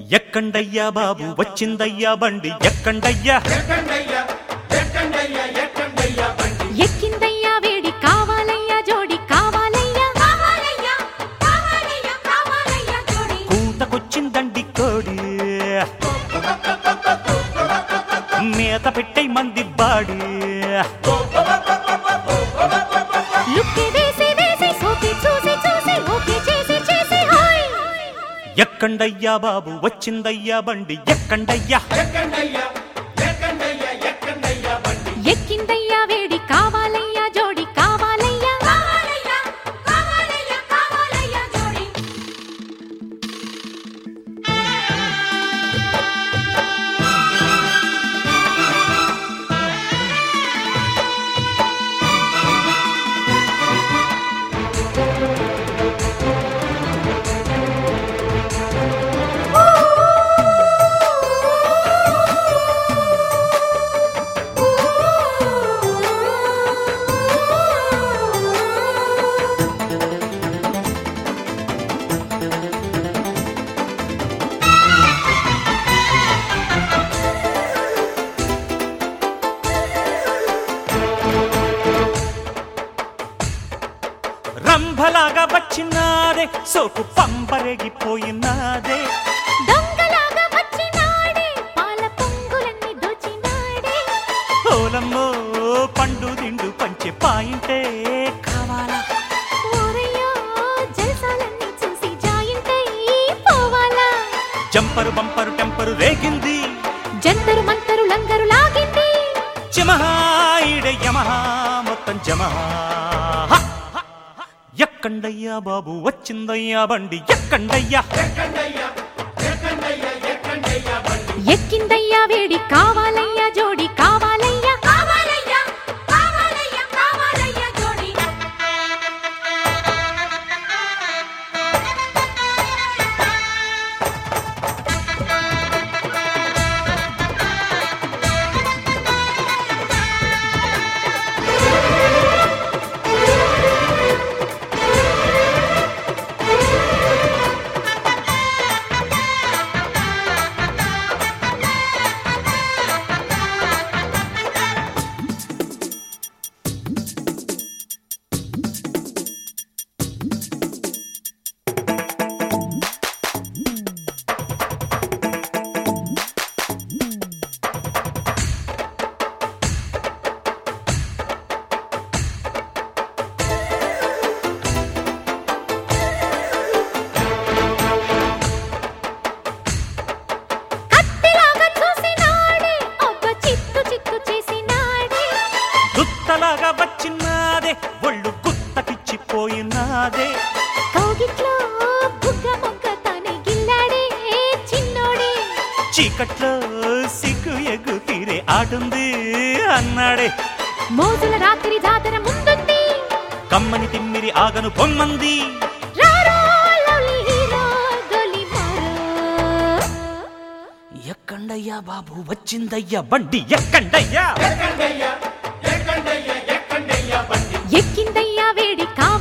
ఎక్కండయ్యా బాబు వచ్చిందయ్యా బండి ఎక్కండయ్యా ఎక్కిందయ్యా వేడి కావాలయ్యా జోడి కావాలయ్యా కావాలయ్యా కావాలయ్యా కావాలయ్యా జోడి కూతకొచ్చిందండి కోడి మేత పెట్టే మంది బాడి లుక్కి వేసి వేసి సోకి చూసి చూసి ఓకే చేసి చేసి హాయ్ ఎక్కండయ్యా బాబు వచ్చిందయ్యా బండి ఎక్కండయ్యా ఎక్కిందయ్యా వేడి కావాలయ్యా జోడి కావాలయ్యా కావాలయ్యా కావాలయ్యా కావాలయ్యా జోడి రంభలాగా వచ్చినాదే సోకు పంపరేగిపోయినాదే దొంగలాగా వచ్చినాడే పాల పొంగులన్నీ దోచినాడే ఓలమ్మో పండు దిండు పంచె పాయింటే కావాలా ఓరయ్యో జల్సాలన్నీ చూసి జాయింటై పోవాలా జంపరు బంపరు టెంపరు రేగింది జంతరు మంతరు లంగరు లాగింది జమహాయిడ యమహా మొత్తం జమహా హ! ఎక్కండయ్యా బాబు వచ్చిందయ్యా బండి ఎక్కండయ్యా ఎక్కిందయ్యా వేడి కావాలయ్యా జోడి కావాలయ్యా కావాలయ్యా కావాలయ్యా కావాలయ్యా జోడి కత్తిలాగా చూసినాడే ఒక చిత్తు చిత్తు చేసినాడే గుత్తలాగా వచ్చినాదే ఒళ్ళు గుత్తకిచ్చిపోయినాదే కౌగిట్లో బుగ్గ మొక్క తనే గిల్లాడే చిన్నోడే చీకట్లో సిగ్గు ఎగ్గు తీరే ఆడుంది అన్నాడే మోజుల రాత్రి జాతర ముందుంది కమ్మని తిమ్మిరి ఆగను పొమ్మంది రారో లవ్లీ హీరో గొలి మారో ఎక్కండయ్యా బాబు వచ్చిందయ్యా బండి ఎక్కండయ్యా ఎక్కిందయ్యా వేడి కా